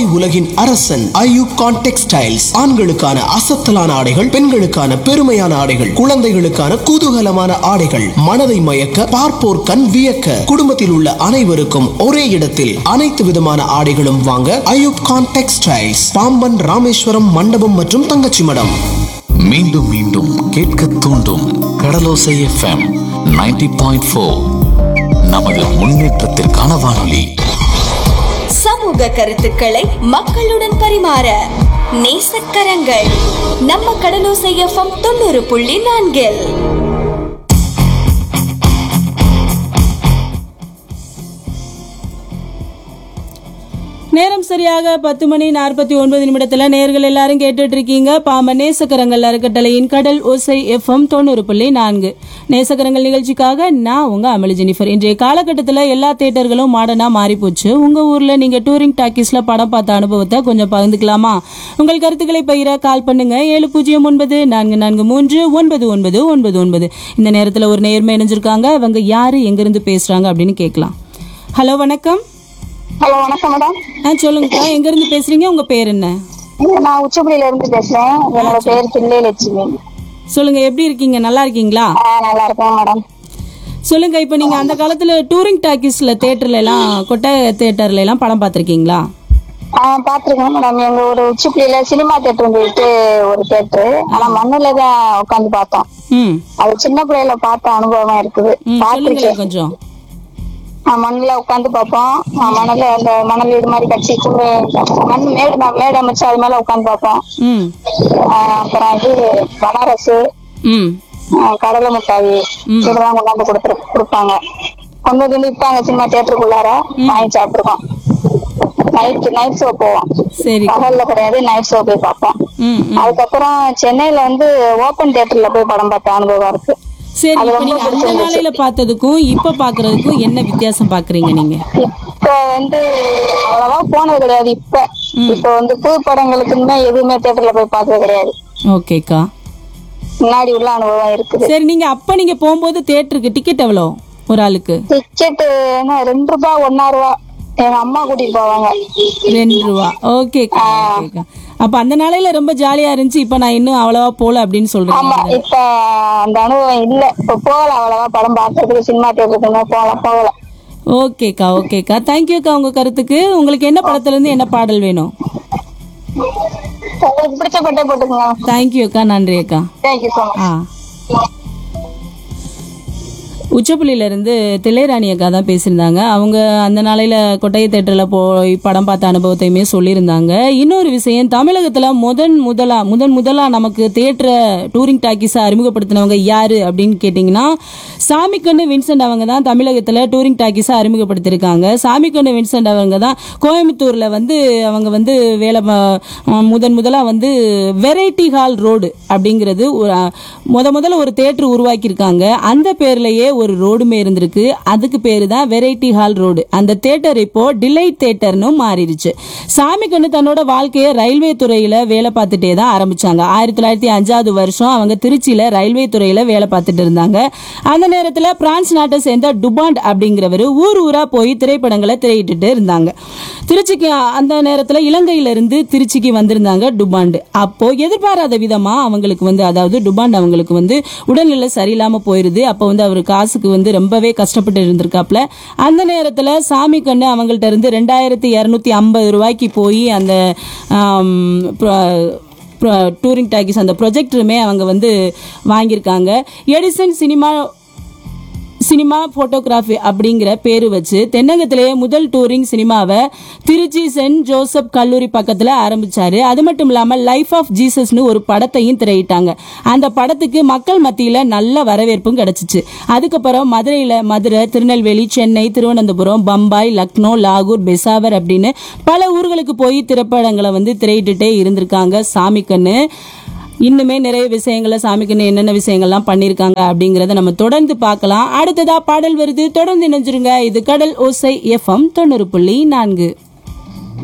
உலகின் அரசன் ஐயூப் கான் டெக்ஸ்டைல்ஸ் ஆண்களுக்கான அசத்தலான ஆடைகள் பெண்களுக்கான பெருமையான ஆடைகள் குழந்தைகளுக்கான குதூகலமான ஆடைகள் மனதை மயக்க பார்ப்போர் கண் வியக்க குடும்பத்தில் உள்ள அனைவருக்கும் ஒரே இடத்தில் அனைத்து விதமான ஆடைகளும் வாங்க ஐயூப் கான் டெக்ஸ்டைல்ஸ் பாம்பன் ராமேஸ்வரம் மண்டபம் மற்றும் தங்கச்சி மடம் மீண்டும் மீண்டும் கேட்க தூண்டும் கடலோசை எஃப்எம் 90.4 பாயிண்ட் ஃபோர் நமது முன்னேற்றத்திற்கான வானொலி சமூக கருத்துக்களை மக்களுடன் பரிமாற நேசக்கரங்கள் நம்ம கடலோசை எஃப்எம் தொண்ணூறு புள்ளி நான்கில் நேரம் சரியாக பத்து மணி நாற்பத்தி ஒன்பது நிமிடத்துல நேர்கள் எல்லாரும் கேட்டுட்டு இருக்கீங்க பாம நேசக்கரங்கள் அறக்கட்டளையின் கடல் ஓசை எஃப்எம் தொண்ணூறு புள்ளி நான்கு நேசக்கரங்கள் நிகழ்ச்சிக்காக நான் உங்க அமளி ஜெனிஃபர் இன்றைய காலகட்டத்தில் எல்லா தேட்டர்களும் மாடர்னா மாறி போச்சு உங்க ஊர்ல நீங்க டூரிங் டாக்கீஸ்ல படம் பார்த்த அனுபவத்தை கொஞ்சம் பகிர்ந்துக்கலாமா உங்கள் கருத்துக்களை பகிர கால் பண்ணுங்க ஏழு பூஜ்ஜியம் ஒன்பது நான்கு நான்கு மூன்று ஒன்பது ஒன்பது ஒன்பது ஒன்பது இந்த நேரத்தில் ஒரு நேர்மை இணைஞ்சிருக்காங்க அவங்க யாரு எங்கிருந்து பேசுறாங்க அப்படின்னு கேட்கலாம் ஹலோ வணக்கம் ஹலோ வணக்கம் மேடம் ஆ சொல்லுங்கக்கா எங்க இருந்து பேசுறீங்க உங்க பேர் என்ன நான் உச்சப்புலியில இருந்து பேசுறேன் என்னோட பேர் பிள்ளை லட்சுமி சொல்லுங்க எப்படி இருக்கீங்க நல்லா இருக்கீங்களா ஆ, நல்லா இருக்கேன் மேடம் சொல்லுங்க இப்போ நீங்க அந்த காலத்துல டூரிங் டாக்கீஸ்ல தியேட்டர்ல எல்லாம் கொட்டை தியேட்டர்ல எல்லாம் படம் பார்த்திருக்கீங்களா ஆ பாத்திருக்கேன் மேடம் எங்க ஒரு உச்சிப்புலியில சினிமா தேட்டர் சொல்லிட்டு ஒரு தேட்டரு ஆனா மண்ணுல தான் உட்காந்து பார்த்தோம் ம் அது சின்ன பிள்ளையில பார்த்த அனுபவம் இருக்குது ம் சொல்லுங்களேன் பாத்திருக்கேன் கொஞ்சம் ஆ, மண்ணுல உட்காந்து பார்ப்போம் ஆ, மணல்ல அந்த மணல் வீடு மாதிரி கட்சி மண் மேடு தான் மேடு அமைச்சு அது மேல உட்காந்து பார்ப்போம் ம் ஆ, அப்புறம் இது பனாரசு ம் ஆ, கடலை மிட்டாய் இதெல்லாம் கொண்டாந்து கொடுத்துரு கொடுப்பாங்க கொண்டு வந்து விற்பாங்க சினிமா தியேட்டருக்குள்ளார வாங்கி சாப்பிட்டுருக்கோம் நைட் நைட் ஷோ போவோம் சரி பகல்ல கிடையாது நைட் ஷோ போய் பார்ப்போம் ம் ம். அதுக்கப்புறம் சென்னையில வந்து ஓபன் தியேட்டர்ல போய் படம் பார்த்த அனுபவம் இருக்கு சரி அது இப்போ ரொம்ப நீங்க அந்த பிடிச்சிருந்துச்சு. நாளையில பார்த்ததுக்கும் இப்ப பாக்குறதுக்கும் என்ன வித்தியாசம் பாக்குறீங்க நீங்க இப்ப வந்து அவ்வளவா போனது கிடையாது இப்ப இப்ப வந்து புது படங்களுக்குமே எதுவுமே தியேட்டர்ல போய் பார்த்தது கிடையாது ஓகேக்கா முன்னாடி உள்ள அனுபவம் இருக்குது சரி நீங்க அப்ப நீங்க போகும்போது தியேட்டருக்கு டிக்கெட் எவ்வளோ ஒரு ஆளுக்கு டிக்கெட் ரெண்டு ரூபாய் ஒன்னா ரூபா எங்க அம்மா கூட்டிட்டு போவாங்க ரெண்டு ரூபா ஓகேக்கா ஓகேக்கா அப்ப அந்த நாளையில ரொம்ப ஜாலியா இருந்துச்சு இப்ப நான் இன்னும் அவ்வளவா போல அப்படின்னு ஆமா சொல்றேன் இப்ப அந்த அனுபவம் இல்ல இப்ப போகல அவ்வளவா படம் பார்க்கறதுக்கு சினிமா தேட்டருக்கு போகலாம் போகல ஓகேக்கா ஓகேக்கா தேங்க்யூக்கா உங்க கருத்துக்கு உங்களுக்கு என்ன படத்துல இருந்து என்ன பாடல் வேணும் உங்களுக்கு பிடிச்ச பட்டே போட்டுக்கோங்க தேங்க்யூக்கா நன்றி அக்கா தேங்க்யூ ஸோ மச் ஆ உச்சப்புள்ளியில இருந்து தில்லைராணி அக்கா தான் பேசியிருந்தாங்க அவங்க அந்த நாளையில கொட்டையை தேட்டரில் போய் படம் பார்த்த அனுபவத்தையுமே சொல்லியிருந்தாங்க இன்னொரு விஷயம் தமிழகத்துல முதன் முதலா முதன் முதலா நமக்கு தேட்டரை டூரிங் டாக்கீஸை அறிமுகப்படுத்தினவங்க யாரு அப்படின்னு கேட்டிங்கன்னா சாமிக்கண்ணு வின்சென்ட் அவங்க தான் தமிழகத்துல டூரிங் டாக்கீஸை அறிமுகப்படுத்தியிருக்காங்க சாமிக்கண்ணு வின்சென்ட் அவங்க தான் கோயம்புத்தூர்ல வந்து அவங்க வந்து வேலை ப- முதன் முதலா வந்து வெரைட்டி ஹால் ரோடு அப்படிங்கிறது ஒரு அஹ், முத முதல்ல ஒரு தேட்டர் உருவாக்கியிருக்காங்க அந்த பேர்லயே ஒரு ரோடுமே இருந்திருக்கு அதுக்கு பேரு தான் வெரைட்டி ஹால் ரோடு அந்த தேட்டர் இப்போ டிலைட் தேட்டர்னு மாறிடுச்சு சாமி கண்ணு தன்னோட வாழ்க்கையை ரயில்வே துறையில வேலை பார்த்துட்டே தான் ஆரம்பிச்சாங்க ஆயிரத்தி தொள்ளாயிரத்தி அஞ்சாவது வருஷம் அவங்க திருச்சியில ரயில்வே துறையில வேலை பார்த்துட்டு இருந்தாங்க அந்த நேரத்துல பிரான்ஸ் நாட்டை சேர்ந்த டுபாண்ட் அப்படிங்கிறவர் ஊர் ஊரா போய் திரைப்படங்களை திரையிட்டுட்டு இருந்தாங்க திருச்சிக்கு அந்த நேரத்துல இலங்கையில இருந்து திருச்சிக்கு வந்திருந்தாங்க டுபாண்ட் அப்போ எதிர்பாராத விதமா அவங்களுக்கு வந்து அதாவது டுபாண்ட் அவங்களுக்கு வந்து உடல்நிலை சரியில்லாம போயிருது அப்போ வந்து அவர் காசுக்கு வந்து ரொம்பவே கஷ்டப்பட்டு இருந்திருக்காப்ல அந்த நேரத்துல சாமி கண்ணு அவங்கள்ட்ட இருந்து ரெண்டாயிரத்தி இரநூத்தி ஐம்பது ரூபாய்க்கு போய் அந்த ஆம், ப்ர- டூரிங் டாக்கீஸ் அந்த ப்ரொஜெக்டருமே அவங்க வந்து வாங்கியிருக்காங்க எடிசன் சினிமா சினிமா போட்டோகிராஃபி அப்படிங்கிற பேரு வச்சு தென்னகத்திலேயே முதல் டூரிங் சினிமாவை திருச்சி சென்ட் ஜோசப் கல்லூரி பக்கத்துல ஆரம்பிச்சாரு அது மட்டும் இல்லாம லைஃப் ஆஃப் ஜீசஸ்னு ஒரு படத்தையும் திரையிட்டாங்க அந்த படத்துக்கு மக்கள் மத்தியில நல்ல வரவேற்பும் கிடைச்சிச்சு அதுக்கப்புறம் மதுரையில மதுரை திருநெல்வேலி சென்னை திருவனந்தபுரம் பம்பாய் லக்னோ லாகூர் பெசாவர் அப்படின்னு பல ஊர்களுக்கு போய் திரைப்படங்களை வந்து திரையிட்டுட்டே இருந்திருக்காங்க சாமி கண்ணு இன்னுமே நிறைய விஷயங்களை சாமிக்குன்னு என்னென்ன விஷயங்கள்லாம் பண்ணியிருக்காங்க அப்படிங்கறத நம்ம தொடர்ந்து பார்க்கலாம் அடுத்ததா பாடல் வருது தொடர்ந்து இணைஞ்சிருங்க இது கடல் ஓசை எஃப்எம் தொண்ணூறு புள்ளி நான்கு